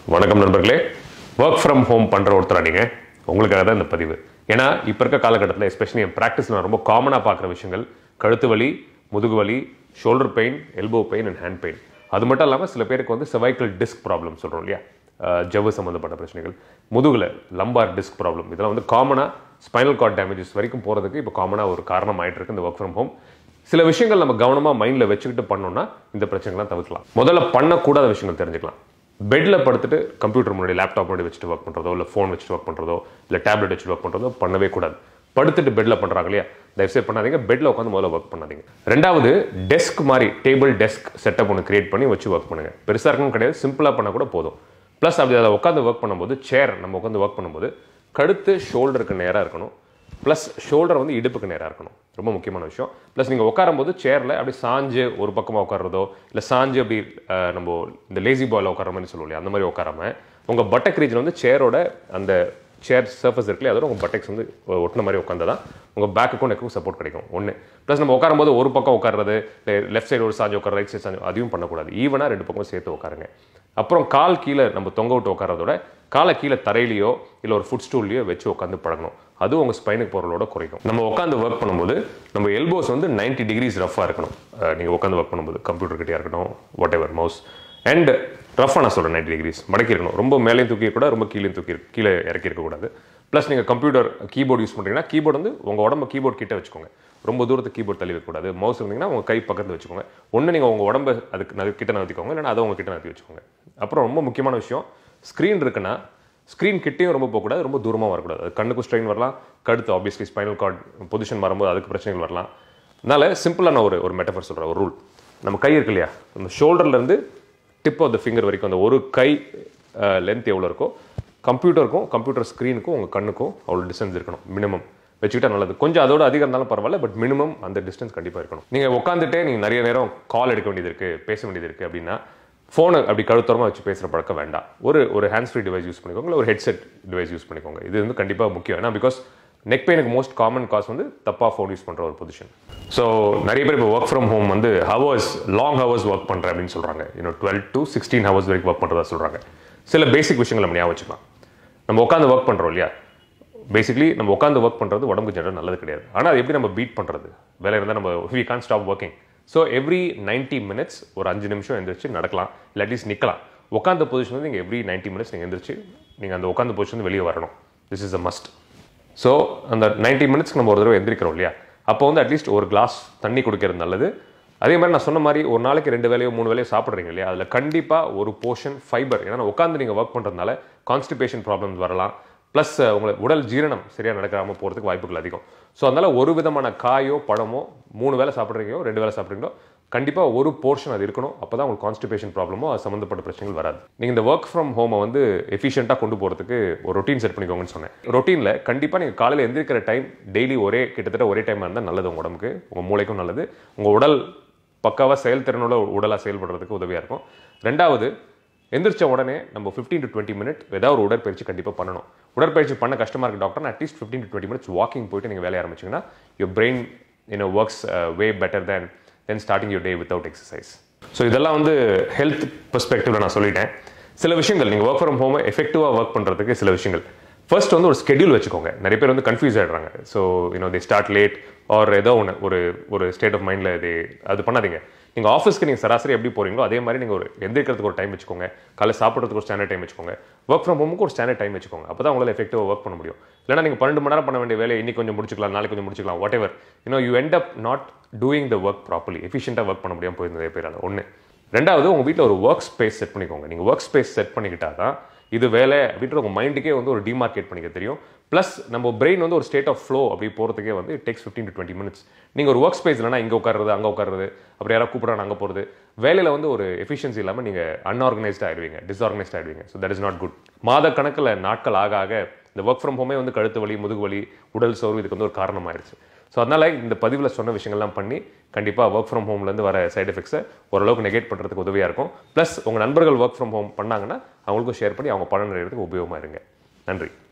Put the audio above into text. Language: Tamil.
வணக்கம் நண்பர்களே ஒர்க் ஃப்ரம் ஹோம் பண்ணுற ஒருத்தரா நீங்கள் உங்களுக்காக தான் இந்த பதிவு ஏன்னா இப்போ இருக்க காலகட்டத்தில் எஸ்பெஷலி என் ப்ராக்டிஸில் ரொம்ப காமனாக பார்க்குற விஷயங்கள் கழுத்து வலி முதுகு வலி shoulder pain elbow pain and hand pain அது மட்டும் இல்லாமல் சில பேருக்கு வந்து cervical டிஸ்க் ப்ராப்ளம் சொல்கிறோம் இல்லையா அஹ் ஜவ்வு சம்மந்தப்பட்ட பிரச்சனைகள் முதுகில் லம்பார் டிஸ்க் ப்ராப்ளம் இதெல்லாம் வந்து காமனாக ஸ்பைனல் கார்ட் டேமேஜஸ் வரைக்கும் போகிறதுக்கு இப்போ காமனாக ஒரு காரணம் ஆயிட்டு இருக்கு இந்த ஒர்க் ஃப்ரம் ஹோம் சில விஷயங்கள் நம்ம கவனமாக மைண்டில் வச்சுக்கிட்டு பண்ணோம்னா இந்த பிரச்சனைகள்லாம் தவிர்க்கலாம் முதல்ல பண்ணக்கூடாத விஷயங்கள் தெரிஞ்சுக்கலாம் பெட்டில் படுத்துட்டு கம்ப்யூட்டர் முன்னாடி லேப்டாப் முன்னாடி வச்சுட்டு ஒர்க் பண்ணுறதோ இல்லை ஃபோன் வச்சுட்டு ஒர்க் பண்ணுறதோ இல்லை டேப்லெட் வச்சுட்டு ஒர்க் பண்ணுறதோ பண்ணவே கூடாது படுத்துட்டு பெட்டில் பண்ணுறாங்க இல்லையா தயவுசெய்து பண்ணாதீங்க பெட்டில் உட்காந்து முதல்ல ஒர்க் பண்ணாதீங்க ரெண்டாவது டெஸ்க் மாதிரி டேபிள் டெஸ்க் செட்டப் ஒன்று கிரியேட் பண்ணி வச்சு ஒர்க் பண்ணுங்க பெருசாக இருக்கணும் கிடையாது சிம்பிளாக பண்ணால் கூட போதும் ப்ளஸ் அப்படி அதில் உட்காந்து ஒர்க் பண்ணும்போது சேர் நம்ம உட்காந்து ஒர்க் பண்ணும்போது கழுத்து ஷோல்டருக்கு நேராக இருக்கணும் ப்ளஸ் ஷோல்டர் வந்து இடுப்புக்கு நேராக இருக்கணும் ரொம்ப முக்கியமான விஷயம் ப்ளஸ் நீங்கள் உட்காரும்போது சேரில் அப்படி சாஞ்சு ஒரு பக்கமாக உட்கார்றதோ இல்லை சாஞ்சு அப்படி அஹ், நம்ம இந்த லேசி பாயில் உட்கார மாதிரி சொல்லுவோம் இல்லையா அந்த மாதிரி உட்காராம உங்கள் பட்டக் ரீஜன் வந்து சேரோட அந்த சேர் சர்ஃபஸ் இருக்குல்லையா அதோட உங்கள் பட்டெக்ஸ் வந்து ஒட்டின மாதிரி உட்காந்தா தான் உங்கள் பேக்குக்கும் நெக்கும் சப்போர்ட் கிடைக்கும் ஒன்று ப்ளஸ் நம்ம உட்காரும்போது ஒரு பக்கம் உட்கார்றது லெஃப்ட் சைடு ஒரு சாஞ்சு உட்கார ரைட் சைடு சாஞ்சு அதையும் பண்ணக்கூடாது ஈவனாக ரெண்டு பக்கம் சேர்த்து உட்காருங்க அப்புறம் கால் கீழே நம்ம தொங்க விட்டு உட்காரதோட காலை கீழே தரையிலையோ இல்லை ஒரு ஃபுட் ஸ்டூல்லையோ வச்சு உட்காந்து பழகணும் அதுவும் உங்கள் ஸ்பைனுக்கு பொருளோட குறைக்கும் நம்ம உட்காந்து ஒர்க் பண்ணும்போது நம்ம எல்போஸ் வந்து 90 டிகிரிஸ் ரஃபாக இருக்கணும் நீங்கள் உட்காந்து ஒர்க் பண்ணும்போது கம்ப்யூட்டர் கிட்டே இருக்கட்டும் வாட் எவர் மவுஸ் அண்ட் ரஃபாக நான் சொல்கிறேன் நைன்டி டிகிரிஸ் மடக்கி இருக்கணும் ரொம்ப மேலேயும் தூக்கி கூட ரொம்ப கீழே தூக்கி இருக்க- கீழே இறக்கி இருக்கக்கூடாது ப்ளஸ் நீங்கள் கம்ப்யூட்டர் கீபோர்டு யூஸ் பண்ணுறீங்கன்னா கீபோர்டு வந்து உங்கள் உடம்ப கீபோர்ட் கிட்ட வச்சுக்கோங்க ரொம்ப தூரத்துக்கு கீபோர்ட் தள்ளி வைக்கக்கூடாது மவுஸ் இருந்தீங்கன்னா உங்கள் கை பக்கத்தில் வச்சுக்கோங்க ஒன்று நீங்கள் உங்கள் உடம்ப அதுக்கு நகர் கிட்ட நகர்த்திக்கோங்க இல்லைன்னா அதை உங்கள் கிட்ட நகர்த்தி வச்சுக்கோங்க அப்புறம் ரொம்ப முக்கியமான விஷயம் ஸ்க்ரீன் இருக்குன்னா ஸ்க்ரீன் கிட்டேயும் ரொம்ப போகக்கூடாது ரொம்ப தூரமாக வரக்கூடாது அது கண்ணுக்கும் ஸ்ட்ரெயின் வரலாம் கழுத்து ஆப்வியஸ்லி ஸ்பைனல் கார்டு பொசிஷன் வரும்போது அதுக்கு பிரச்சனைகள் வரலாம் அதனால சிம்பிளாக நான் ஒரு ஒரு மெட்டஃபர் சொல்கிறேன் ஒரு ரூல் நம்ம கை இருக்கு இல்லையா அந்த ஷோல்டர்லேருந்து டிப் ஆஃப் த ஃபிங்கர் வரைக்கும் அந்த ஒரு கை லென்த் எவ்வளோ இருக்கோ கம்ப்யூட்டருக்கும் கம்ப்யூட்டர் ஸ்க்ரீனுக்கும் உங்கள் கண்ணுக்கும் அவ்வளோ டிஸ்டன்ஸ் இருக்கணும் மினிமம் வச்சுக்கிட்டா நல்லது கொஞ்சம் அதோட அதிகம் இருந்தாலும் பரவாயில்ல பட் மினிமம் அந்த டிஸ்டன்ஸ் கண்டிப்பாக இருக்கணும் நீங்கள் உட்காந்துட்டே நீங்கள் நிறைய நேரம் கால் எடுக்க வேண்டியது இருக்குது பேச வேண்டியது இருக்குது அப்படின்னா ஃபோனை அப்படி கழுத்தரமாக வச்சு பேசுகிற பழக்கம் வேண்டாம் ஒரு ஒரு ஹேண்ட்ஸ் ஃப்ரீ டிவைஸ் யூஸ் பண்ணிக்கோங்க இல்லை ஒரு ஹெட்செட் டிவைஸ் யூஸ் பண்ணிக்கோங்க இது வந்து கண்டிப்பாக முக்கியம் ஏன்னா பிகாஸ் நெக் பெயினுக்கு மோஸ்ட் காமன் காஸ் வந்து தப்பாக ஃபோன் யூஸ் பண்ணுற ஒரு பொசிஷன் ஸோ நிறைய பேர் இப்போ ஒர்க் ஃப்ரம் ஹோம் வந்து ஹவர்ஸ் லாங் ஹவர்ஸ் ஒர்க் பண்ணுறேன் அப்படின்னு சொல்கிறாங்க இன்னும் டுவெல் டு சிக்ஸ்டீன் ஹவர்ஸ் வரைக்கும் ஒர்க் பண்ணுறதா சொல்கிறாங்க சில பேசிக் விஷயங்கள் நம்ம ஞாபகம் வச்சுக்கலாம் நம்ம உட்காந்து ஒர்க் பண்ணுறோம் இல்லையா பேசிக்லி நம்ம உட்காந்து ஒர்க் பண்ணுறது உடம்புக்கு ஜெனரல் நல்லது கிடையாது ஆனால் அது எப்படி நம்ம பீட் பண்ணுறது வேலை இருந்தால் நம்ம we can't stop working so every 90 minutes ஒரு அஞ்சு நிமிஷம் எந்திரிச்சு நடக்கலாம் இல்லை அட்லீஸ்ட் நிற்கலாம் உட்காந்த பொசிஷன் வந்து நீங்கள் எவ்ரி 90 மினிட்ஸ் நீங்கள் எந்திரிச்சு நீங்கள் அந்த உட்காந்த பொசிஷன் வெளியே வரணும் this is a must so அந்த 90 மினிட்ஸ்க்கு நம்ம ஒரு தடவை எந்திரிக்கிறோம் இல்லையா அப்போ வந்து அட்லீஸ்ட் ஒரு கிளாஸ் தண்ணி குடிக்கிறது நல்லது அதே மாதிரி நான் சொன்ன மாதிரி ஒரு நாளைக்கு ரெண்டு வேலையோ மூணு வேலையோ சாப்பிட்றீங்க இல்லையா அதில் கண்டிப்பாக ஒரு போர்ஷன் ஃபைபர் ஏன்னா உட்காந்து நீங்கள் ஒர்க் பண்ணுறதுனால கான்ஸ்டிபேஷன் ப்ராப்ளம்ஸ் வரலாம் ப்ளஸ் உங்களுக்கு உடல் ஜீரணம் சரியாக நடக்காம போகிறதுக்கு வாய்ப்புகள் அதிகம் ஸோ அதனால் ஒரு விதமான காயோ பழமோ மூணு வேளை சாப்பிட்றீங்களோ ரெண்டு வேளை சாப்பிட்றீங்களோ கண்டிப்பாக ஒரு போர்ஷன் அது இருக்கணும் அப்போ தான் உங்களுக்கு கான்ஸ்டிபேஷன் ப்ராப்ளமோ அது சம்மந்தப்பட்ட பிரச்சனைகள் வராது நீங்கள் இந்த ஒர்க் ஃப்ரம் ஹோமை வந்து எஃபிஷியண்ட்டாக கொண்டு போகிறதுக்கு ஒரு ரொட்டீன் செட் பண்ணிக்கோங்கன்னு சொன்னேன் ரொட்டீனில் கண்டிப்பாக நீங்கள் காலையில் எந்திரிக்கிற டைம் டெய்லி ஒரே கிட்டத்தட்ட ஒரே டைமாக இருந்தால் நல்லது உங்கள் உடம்புக்கு உங்கள் மூளைக்கும் நல்லது உங்கள் உடல் பக்காவாக செயல்திறனோட உடலாக செயல்படுறதுக்கு உதவியாக இருக்கும் ரெண்டாவது எந்திரிச்ச உடனே நம்ம 15 டு டுவெண்ட்டி மினிட் ஏதாவது ஒரு உடற்பயிற்சி கண்டிப்பாக பண்ணணும் உடற்பயிற்சி பண்ண கஷ்டமாக இருக்கு doctor at least 15 to twenty minutes walking போயிட்டு நீங்கள் வேலைய ஆரம்பிச்சிங்கன்னா your brain you know works way better than then starting your day without exercise so இதெல்லாம் வந்து ஹெல்த் பெர்ஸ்பெக்டிவ்ல நான் சொல்லிட்டேன் சில விஷயங்கள் நீங்கள் ஒர்க் ஃப்ரம் ஹோமை எஃபெக்டிவாக ஒர்க் பண்ணுறதுக்கு சில விஷயங்கள் ஃபர்ஸ்ட் வந்து ஒரு ஸ்கெடியூல் வச்சுக்கோங்க நிறைய பேர் வந்து கன்ஃபியூஸ் ஆகிடுறாங்க so you know they start late or ஏதோ ஒன்று ஒரு ஒரு ஸ்டேட் ஆஃப் மைண்டில் இது அது பண்ணாதீங்க நீங்கள் ஆஃபீஸ்க்கு நீங்கள் சராசரி எப்படி போகிறீங்களோ அதே மாதிரி நீங்கள் ஒரு எந்திரிக்கிறதுக்கு ஒரு டைம் வச்சுக்கோங்க காலை சாப்பிட்றதுக்கு ஒரு ஸ்டாண்டர்ட் டைம் வச்சுக்கோங்க ஒர்க் ஃப்ரம் ஹோமுக்கு ஒரு ஸ்டாண்டர்ட் டைம் வச்சுக்கோங்க அப்போ தான் உங்களால் எஃபெக்டிவாக ஒர்க் பண்ண முடியும் இல்லைனா நீங்கள் பன்னெண்டு மணி நேரம் பண்ண வேண்டிய வேலையை இன்னைக்கு கொஞ்சம் முடிச்சுக்கலாம் நாளைக்கு கொஞ்சம் முடிச்சுக்கலாம் whatever you know you end up not doing the work properly எஃபிஷியண்டாக ஒர்க் பண்ண முடியாமல் போயிருந்த நிறைய பேரால் ஒன்று ரெண்டாவது உங்கள் வீட்டில் ஒரு ஒர்க் ஸ்பேஸ் செட் பண்ணிக்கோங்க நீங்கள் ஒர்க் ஸ்பேஸ் செட் பண்ணிக்கிட்டா தான் இது வேலை அப்படின்ற உங்கள் மைண்டுக்கே வந்து ஒரு டிமார்க்கேட் பண்ணிக்க தெரியும் ப்ளஸ் நம்ம பிரெயின் வந்து ஒரு ஸ்டேட் ஆஃப் ஃப்ளோ அப்படி போகிறதுக்கே வந்து it takes fifteen to twenty minutes நீங்கள் ஒரு ஒர்க் ஸ்பேஸ் இல்லைனா இங்கே உட்காருறது அங்கே உட்காருறது அப்படி யாராவது கூப்பிட்றாங்க அங்கே போகிறது வேலையில் வந்து ஒரு எஃபிஷியன்சி இல்லாமல் நீங்கள் அன்ஆர்கனைஸ்ட் ஆயிடுவீங்க டிஸ்ஆர்கனைஸ்ட் ஆயிடுவீங்க so that is not good மாத கணக்கில் நாட்கள் ஆக ஆக இந்த ஒர்க் ஃப்ரம் ஹோமே வந்து கழுத்து வலி முதுகு வலி உடல் சோர்வு இதுக்கு வந்து ஒரு காரணமாயிருச்சு ஸோ அதனால் இந்த பதிவில் சொன்ன விஷயங்கள்லாம் பண்ணி கண்டிப்பாக ஒர்க் ஃப்ரம் ஹோம்லேருந்து வர சைடு எஃபெக்ட்ஸை ஓரளவுக்கு நெகேட் பண்ணுறதுக்கு உதவியாக இருக்கும் ப்ளஸ் உங்கள் நண்பர்கள் ஒர்க் ஃப்ரம் ஹோம் பண்ணாங்கன்னா அவங்களுக்கும் ஷேர் பண்ணி அவங்க பலன் அடைகிறதுக்கு உபயோகமாக இருங்க நன்றி